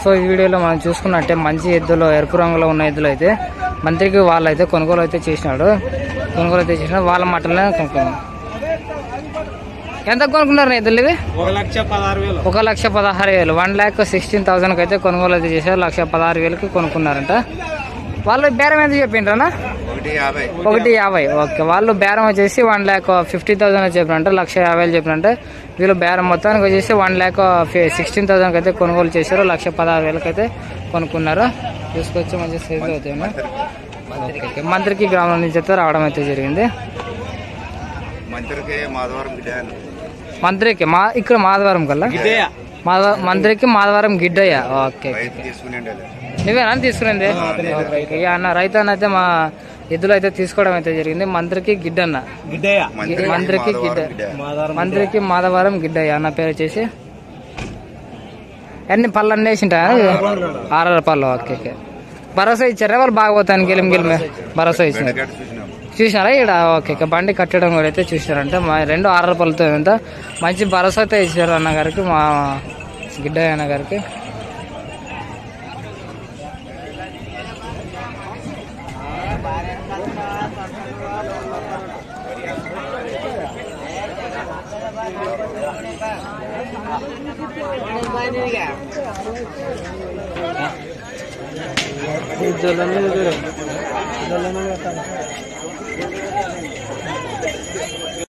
So ఈ వీడియోలో మనం చూసుకున్నట్టే మంచి ఎద్దులు ఎరుపు రంగులో ఉన్న ఎద్దులు అయితే మంత్రికి వాళ్ళు అయితే కొనుగోలు అయితే చేసినాడు కొనుగోలు అయితే చేసినాడు వాళ్ళ మటన్లే కొనుక్కున్నాం ఎంత కొనుక్కున్నారు ఎద్దులు ఇవి ఒక లక్ష పదహారు వేలు ఒక లక్ష పదహారు వేలు వన్ ల్యాక్ సిక్స్టీన్ థౌసండ్కి అయితే కొనుగోలు అయితే చేశారు లక్ష పదహారు వేలకి కొనుక్కున్నారంట వాళ్ళు బేరం ఎంత చెప్పిండ్రనా ఒకటి యాభై ఒకటి యాభై ఓకే వాళ్ళు బేరం వచ్చేసి వన్ ల్యాక్ ఫిఫ్టీ థౌసండ్ చెప్పినంటే లక్ష యాభై వేలు చెప్పినంటే వీళ్ళు బేరం మొత్తానికి వచ్చేసి వన్ ల్యాక్ సిక్స్టీన్ థౌసండ్కి అయితే కొనుగోలు చేశారు లక్ష పదహారు వేలకి అయితే కొనుక్కున్నారు తీసుకొచ్చి మంచి సైజు అవుతాయి ఓకే ఓకే మంత్రికి గ్రామం నుంచి అయితే రావడం అయితే జరిగింది మంత్రికి మాధవరం బిడ్డ మంత్రికి మా ఇక్కడ మాధవరం కల్లా మాధవ మంత్రికి మాధవరం గిడ్డయ్య ఓకే రైతు తీసుకుని నువ్వేనా తీసుకునేది ఓకే, ఓకే. ఇక అన్న రైతు అన్న అయితే మా ఎద్దులు అయితే తీసుకోవడం అయితే జరిగింది మంత్రికి గిడ్డన్న గిడ్డయ్య మంత్రికి గిడ్డ మంత్రికి మాధవరం గిడ్డయ్య అన్న పేరు వచ్చేసి ఎన్ని పళ్ళు అన్నీ వేసింటా ఆరు పళ్ళు ఓకే ఓకే భరోసా ఇచ్చారా వాళ్ళు బాగా పోతాను గెలిమి గెలిమి భరోసా ఇచ్చారు చూసినాం చూసినారా ఇక్కడ ఓకే ఓకే బండి కట్టడం కూడా అయితే చూసినారంటే మా రెండు ఆరు పళ్ళతో ఎంత మంచి భరోసా అయితే ఇచ్చారు అన్న గారికి మా గిడ్డయ్య అన్న గారికి